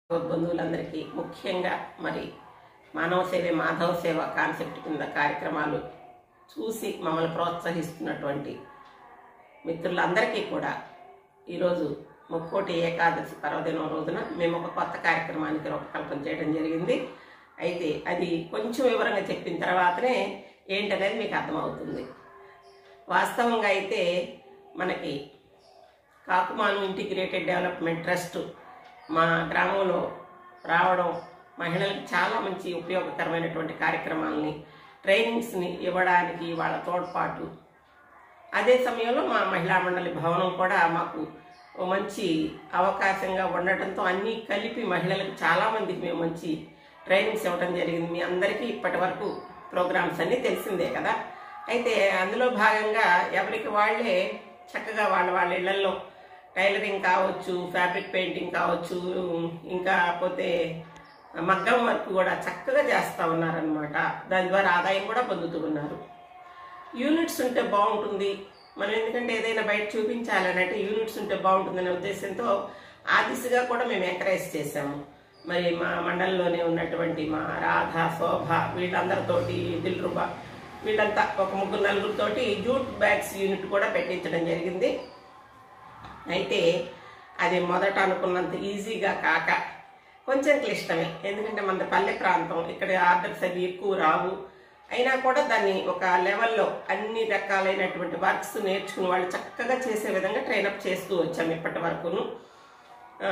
బంధువులందరికీ ముఖ్యంగా మరి మానవ సేవే మాధవ సేవ కాన్సెప్ట్ కింద కార్యక్రమాలు చూసి మమ్మల్ని ప్రోత్సహిస్తున్నటువంటి మిత్రులందరికీ కూడా ఈరోజు ముక్కోటి ఏకాదశి పర్వదినం రోజున మేము ఒక కొత్త కార్యక్రమానికి రూపకల్పన చేయడం జరిగింది అయితే అది కొంచెం వివరంగా చెప్పిన తర్వాతనే ఏంటనేది మీకు అర్థమవుతుంది వాస్తవంగా అయితే మనకి కాకుమాను ఇంటిగ్రేటెడ్ డెవలప్మెంట్ ట్రస్ట్ మా గ్రామంలో రావడం మహిళలకు చాలా మంచి ఉపయోగకరమైనటువంటి కార్యక్రమాలని ట్రైనింగ్స్ని ఇవ్వడానికి వాళ్ళ తోడ్పాటు అదే సమయంలో మా మహిళా మండలి భవనం కూడా మాకు ఓ మంచి అవకాశంగా ఉండటంతో అన్నీ కలిపి మహిళలకు చాలామందికి మేము మంచి ట్రైనింగ్స్ ఇవ్వడం జరిగింది మీ అందరికీ ఇప్పటి వరకు ప్రోగ్రామ్స్ అన్నీ తెలిసిందే కదా అయితే అందులో భాగంగా ఎవరికి వాళ్ళే చక్కగా వాళ్ళ వాళ్ళ ఇళ్లలో టైలరింగ్ కావచ్చు ఫ్యాబ్రిక్ పెయింటింగ్ కావచ్చు ఇంకా పోతే మగ్గం వర్క్ కూడా చక్కగా చేస్తూ ఉన్నారనమాట దాని ద్వారా ఆదాయం కూడా పొందుతూ ఉన్నారు యూనిట్స్ ఉంటే బాగుంటుంది మనం ఎందుకంటే ఏదైనా బయట చూపించాలని అంటే యూనిట్స్ ఉంటే బాగుంటుందనే ఉద్దేశంతో ఆ దిశగా కూడా మేము ఎంకరేజ్ చేసాము మరి మా మండలంలోనే ఉన్నటువంటి మా రాధ శోభ వీళ్ళందరితోటి దిల్రుబా వీళ్ళంతా ఒక ముగ్గురు నలుగురితోటి జూట్ బ్యాగ్స్ యూనిట్ కూడా పెట్టించడం జరిగింది అయితే అది మొదట అనుకున్నంత ఈజీగా కాక కొంచెం క్లిష్టమే ఎందుకంటే మన పల్లె ప్రాంతం ఇక్కడ ఆర్డర్స్ అవి ఎక్కువ రావు అయినా కూడా దాన్ని ఒక లెవెల్లో అన్ని రకాలైనటువంటి వర్క్స్ నేర్చుకుని వాళ్ళు చక్కగా చేసే విధంగా ట్రైనప్ చేస్తూ వచ్చాము ఇప్పటి వరకును ఆ,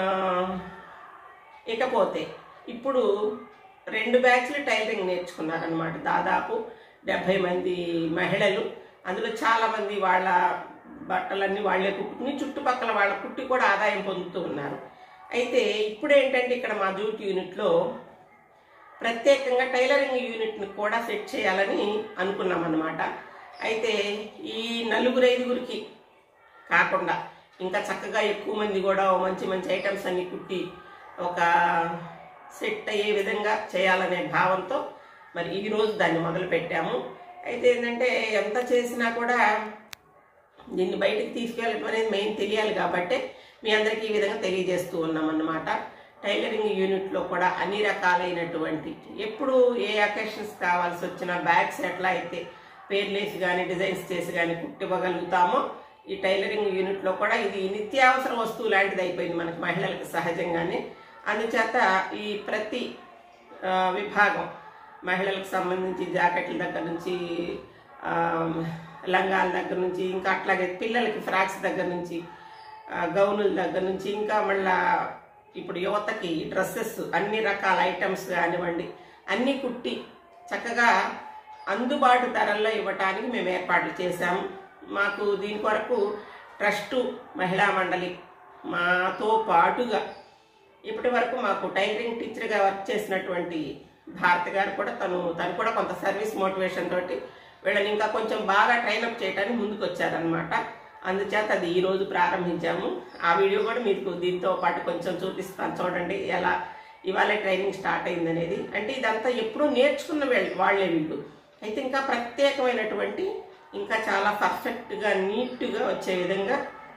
ఇకపోతే ఇప్పుడు రెండు బ్యాచ్లు టైలరింగ్ నేర్చుకున్నారనమాట దాదాపు డెబ్భై మంది మహిళలు అందులో చాలా మంది వాళ్ళ బట్టలన్నీ వాళ్ళే కుట్టుకుని చుట్టుపక్కల వాళ్ళ కుట్టి కూడా ఆదాయం పొందుతూ ఉన్నారు అయితే ఇప్పుడు ఏంటంటే ఇక్కడ మా జూట్ యూనిట్లో ప్రత్యేకంగా టైలరింగ్ యూనిట్ని కూడా సెట్ చేయాలని అనుకున్నాం అన్నమాట అయితే ఈ నలుగురు ఐదుగురికి కాకుండా ఇంకా చక్కగా ఎక్కువ మంది కూడా ఓ మంచి మంచి ఐటమ్స్ అన్ని కుట్టి ఒక సెట్ అయ్యే విధంగా చేయాలనే భావంతో మరి ఈ రోజు దాన్ని మొదలు పెట్టాము అయితే ఏంటంటే ఎంత చేసినా కూడా దీన్ని బయటికి తీసుకెళ్ళడం అనేది మెయిన్ తెలియాలి కాబట్టి మీ అందరికీ ఈ విధంగా తెలియజేస్తూ ఉన్నాం అన్నమాట టైలరింగ్ యూనిట్లో కూడా అన్ని రకాలైనటువంటి ఎప్పుడు ఏ అకేషన్స్ కావాల్సి వచ్చిన బ్యాగ్స్ ఎట్లా అయితే పేర్లేసి కానీ డిజైన్స్ చేసి కానీ కుట్టివ్వగలుగుతామో ఈ టైలరింగ్ యూనిట్లో కూడా ఇది నిత్యావసర వస్తువు లాంటిది అయిపోయింది మనకి మహిళలకు సహజంగానే అందుచేత ఈ ప్రతి ఆ, విభాగం మహిళలకు సంబంధించి జాకెట్ల దగ్గర నుంచి ఆ, లంగాల దగ్గర నుంచి ఇంకా అట్లాగే పిల్లలకి ఫ్రాక్స్ దగ్గర నుంచి ఆ, గౌనుల దగ్గర నుంచి ఇంకా మళ్ళా ఇప్పుడు యువతకి డ్రెస్సెస్ అన్ని రకాల ఐటమ్స్ కానివ్వండి అన్నీ కుట్టి చక్కగా అందుబాటు ధరల్లో ఇవ్వటానికి మేము ఏర్పాట్లు చేశాము మాకు దీని కొరకు ట్రస్టు మహిళా మండలి మాతో పాటుగా ఇప్పటి వరకు మాకు టైలరింగ్ టీచర్గా వర్క్ చేసినటువంటి భారతి గారు కూడా తను తను కూడా కొంత సర్వీస్ మోటివేషన్ తోటి వీళ్ళని ఇంకా కొంచెం బాగా ట్రైనప్ చేయడానికి ముందుకు వచ్చారనమాట అందుచేత అది ఈ రోజు ప్రారంభించాము ఆ వీడియో కూడా మీకు దీంతో పాటు కొంచెం చూపిస్తాను చూడండి ఎలా ఇవాళ ట్రైనింగ్ స్టార్ట్ అయింది అనేది అంటే ఇదంతా ఎప్పుడూ నేర్చుకున్న వీళ్ళ- వాళ్ళే వీళ్ళు అయితే ఇంకా ప్రత్యేకమైనటువంటి ఇంకా చాలా పర్ఫెక్ట్గా నీట్గా వచ్చే విధంగా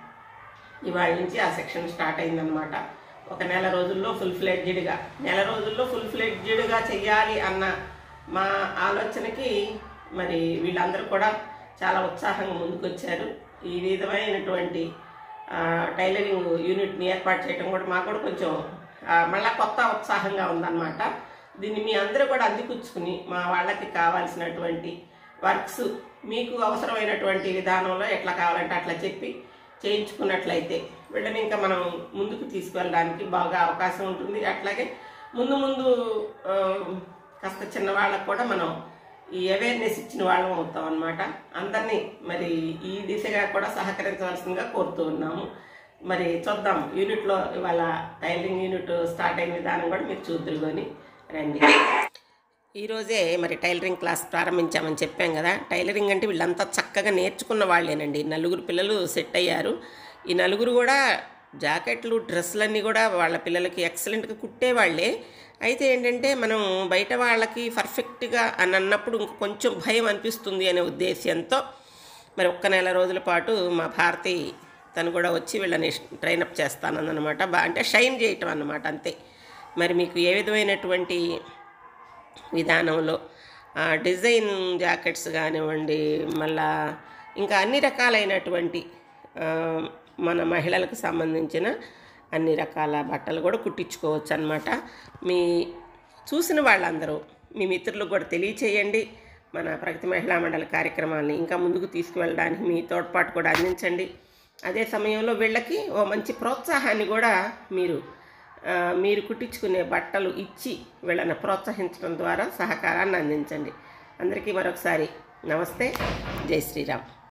ఇవాళ నుంచి ఆ సెక్షన్ స్టార్ట్ అయిందనమాట ఒక నెల రోజుల్లో ఫుల్ ఫ్లెడ్జ్డ్గా నెల రోజుల్లో ఫుల్ ఫ్లెడ్జ్డ్గా చెయ్యాలి అన్న మా ఆలోచనకి మరి వీళ్ళందరూ కూడా చాలా ఉత్సాహంగా ముందుకొచ్చారు ఈ విధమైనటువంటి ఆ, టైలరింగ్ యూనిట్ని ఏర్పాటు చేయడం కూడా మాకు కూడా కొంచెం ఆ, మళ్ళా కొత్త ఉత్సాహంగా ఉందన్నమాట దీన్ని మీ అందరూ కూడా అందిపుచ్చుకుని మా వాళ్ళకి కావాల్సినటువంటి వర్క్స్ మీకు అవసరమైనటువంటి విధానంలో ఎట్లా కావాలంటే అట్లా చెప్పి చేయించుకున్నట్లయితే వీళ్ళని ఇంకా మనం ముందుకు తీసుకువెళ్ళడానికి బాగా అవకాశం ఉంటుంది అట్లాగే ముందు ముందు ఆ, కాస్త చిన్న వాళ్ళకు కూడా మనం ఈ అవేర్నెస్ ఇచ్చిన వాళ్ళం అవుతాం అనమాట అందరినీ మరి ఈ దిశగా కూడా సహకరించవలసిందిగా కోరుతూ ఉన్నాము మరి చూద్దాం యూనిట్లో ఇవాళ టైలరింగ్ యూనిట్ స్టార్ట్ అయిన విధానం కూడా మీరు చూద్దరుకొని రండి ఈరోజే మరి టైలరింగ్ క్లాస్ ప్రారంభించామని చెప్పాం కదా టైలరింగ్ అంటే వీళ్ళంతా చక్కగా నేర్చుకున్న వాళ్ళేనండి నలుగురు పిల్లలు సెట్ అయ్యారు ఈ నలుగురు కూడా జాకెట్లు డ్రెస్సులన్నీ కూడా వాళ్ళ పిల్లలకి ఎక్సలెంట్గా కుట్టేవాళ్ళే అయితే ఏంటంటే మనం బయట వాళ్ళకి పర్ఫెక్ట్గా అని అన్నప్పుడు ఇంక కొంచెం భయం అనిపిస్తుంది అనే ఉద్దేశ్యంతో మరి ఒక్క నెల రోజుల పాటు మా భారతి తను కూడా వచ్చి వీళ్ళని ట్రైనప్ చేస్తానన్నమాట బా అంటే షైన్ చేయటం అన్నమాట అంతే మరి మీకు ఏ విధమైనటువంటి విధానంలో ఆ, డిజైన్ జాకెట్స్ కానివ్వండి మళ్ళా ఇంకా అన్ని రకాలైనటువంటి ఆ, మన మహిళలకు సంబంధించిన అన్ని రకాల బట్టలు కూడా కుట్టించుకోవచ్చు అనమాట మీ చూసిన వాళ్ళందరూ మీ మిత్రులకు కూడా తెలియచేయండి మన ప్రగతి మహిళా మండలి కార్యక్రమాన్ని ఇంకా ముందుకు తీసుకువెళ్ళడానికి మీ తోడ్పాటు కూడా అందించండి అదే సమయంలో వీళ్ళకి ఓ మంచి ప్రోత్సాహాన్ని కూడా మీరు ఆ, మీరు కుట్టించుకునే బట్టలు ఇచ్చి వీళ్ళని ప్రోత్సహించడం ద్వారా సహకారాన్ని అందించండి అందరికీ మరొకసారి నమస్తే జై శ్రీరామ్